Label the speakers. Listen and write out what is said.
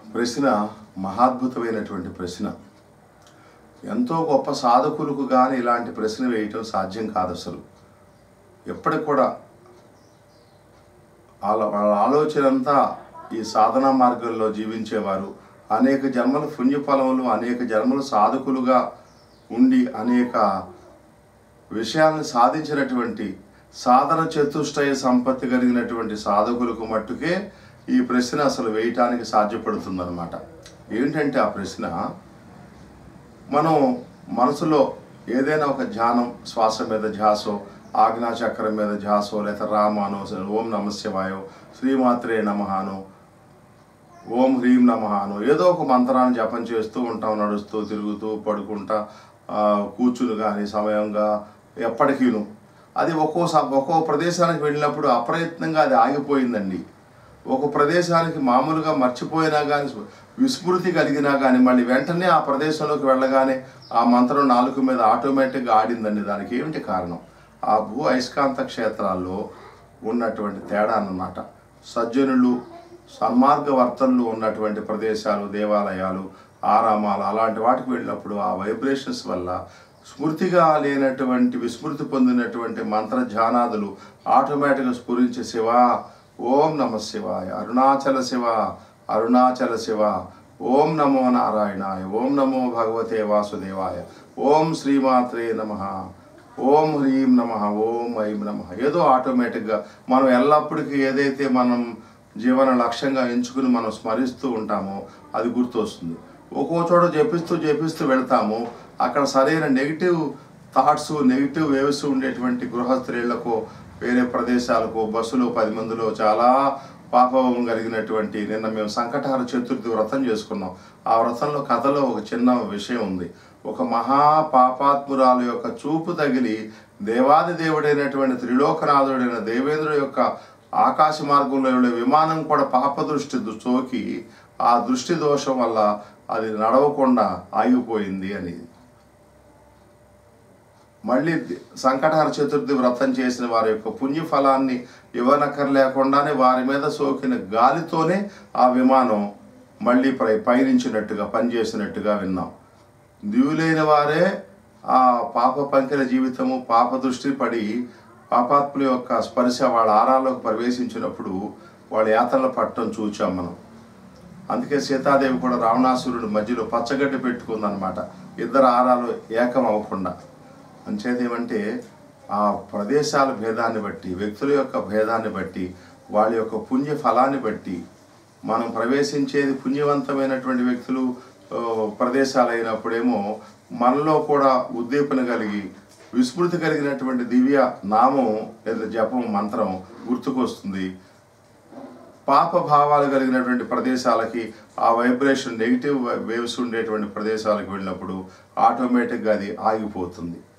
Speaker 1: ప్రశ్న మహాద్భుతమైనటువంటి ప్రశ్న ఎంతో గొప్ప సాధకులకు కానీ ఇలాంటి ప్రశ్న వేయటం సాధ్యం కాదు అసలు ఎప్పటికి కూడా వాళ్ళ వాళ్ళ ఆలోచన అంతా ఈ సాధనా మార్గంలో జీవించేవారు అనేక జన్మల పుణ్యఫలములు అనేక జన్మల సాధకులుగా ఉండి అనేక విషయాలను సాధించినటువంటి సాధన చతుష్టయ సంపత్తి కలిగినటువంటి సాధకులకు మట్టుకే ఈ ప్రశ్న అసలు వేయటానికి సాధ్యపడుతుందన్నమాట ఏంటంటే ఆ ప్రశ్న మనం మనసులో ఏదైనా ఒక ధ్యానం శ్వాస మీద ధ్యాసో ఆజ్ఞాచక్రం మీద ధ్యాసో లేదా రామానో ఓం నమ శివాయో శ్రీమాత్రే నమహానో ఓం హ్రీం నమహాను ఏదో ఒక మంత్రాన్ని జపం చేస్తూ ఉంటాం నడుస్తూ తిరుగుతూ పడుకుంటా ఆ, కూర్చుని కానీ సమయంగా ఎప్పటికీను అది ఒక్కో స- ఒక్కో ప్రదేశానికి వెళ్ళినప్పుడు అప్రయత్నంగా అది ఆగిపోయిందండి ఒక ప్రదేశానికి మామూలుగా మర్చిపోయినా కానీ విస్మృతి కలిగినా కానీ మళ్ళీ వెంటనే ఆ ప్రదేశంలోకి వెళ్ళగానే ఆ మంత్రం నాలుగు మీద ఆటోమేటిక్గా ఆడిందండి దానికి ఏమిటి కారణం ఆ భూ అయస్కాంత క్షేత్రాల్లో ఉన్నటువంటి తేడా అన్నమాట సజ్జనులు సన్మార్గవర్తనలు ఉన్నటువంటి ప్రదేశాలు దేవాలయాలు ఆరామాలు అలాంటి వాటికి వెళ్ళినప్పుడు ఆ వైబ్రేషన్స్ వల్ల స్మృతిగా లేనటువంటి విస్మృతి పొందినటువంటి మంత్ర ధ్యానాదులు ఆటోమేటిక్గా స్ఫురించి శివ ఓం నమ శివాయ అరుణాచల శివ అరుణాచల శివ ఓం నమో నారాయణాయ ఓం నమో భగవతే వాసుదేవాయ ఓం శ్రీమాత్రే నమ ఓం హ్రీం నమ ఓం ఐం నమ ఏదో ఆటోమేటిక్గా మనం ఎల్లప్పటికీ ఏదైతే మనం జీవన లక్ష్యంగా ఎంచుకుని మనం స్మరిస్తూ ఉంటామో అది గుర్తొస్తుంది ఒక్కో చోట జపిస్తూ జపిస్తూ వెళ్తాము అక్కడ సరైన నెగిటివ్ థాట్స్ నెగిటివ్ వేవ్స్ ఉండేటువంటి గృహస్త్రీలకు వేరే ప్రదేశాలకు బస్సులో పది మందిలో చాలా పాపం కలిగినటువంటి నిన్న మేము సంకటహర చతుర్థి వ్రతం చేసుకున్నాం ఆ వ్రతంలో కథలో ఒక చిన్న విషయం ఉంది ఒక మహా పాపాత్మురాలు యొక్క చూపు తగిలి దేవాది దేవుడైనటువంటి త్రిలోకనాథుడైన దేవేంద్రుడు యొక్క ఆకాశ మార్గంలో వెళ్ళే విమానం కూడా పాప దృష్టి దు- సోకి ఆ దృష్టి దోషం వల్ల అది నడవకుండా ఆగిపోయింది అని మళ్ళీ సంకటహర చతుర్థి వ్రతం చేసిన వారి యొక్క పుణ్యఫలాన్ని ఇవ్వనక్కర్లేకుండానే వారి మీద సోకిన గాలితోనే ఆ విమానం మళ్ళీ పై పయనించినట్టుగా పనిచేసినట్టుగా విన్నాం దివులైన వారే ఆ పాప పంకిల జీవితము పాప దృష్టి పడి పాపాత్ముల యొక్క స్పర్శ వాళ్ళ ఆరాల్లోకి ప్రవేశించినప్పుడు వాళ్ళ యాతనలు పట్టడం చూచాం మనం అందుకే సీతాదేవి కూడా రావణాసురుడి మధ్యలో పచ్చగడ్డి పెట్టుకుందనమాట ఇద్దరు ఆరాలు ఏకం అవ్వకుండా అంచేత ఏమంటే ఆ ప్రదేశాల భేదాన్ని బట్టి వ్యక్తుల యొక్క భేదాన్ని బట్టి వాళ్ళ యొక్క పుణ్య ఫలాన్ని బట్టి మనం ప్రవేశించేది పుణ్యవంతమైనటువంటి వ్యక్తులు ఆ, ప్రదేశాలు అయినప్పుడేమో మనలో కూడా ఉద్దీపన కలిగి విస్మృతి కలిగినటువంటి దివ్య నామం లేదా జపం మంత్రం గుర్తుకొస్తుంది పాప భావాలు కలిగినటువంటి ప్రదేశాలకి ఆ వైబ్రేషన్ నెగిటివ్ వేవ్స్ ఉండేటువంటి ప్రదేశాలకు వెళ్ళినప్పుడు ఆటోమేటిక్గా అది ఆగిపోతుంది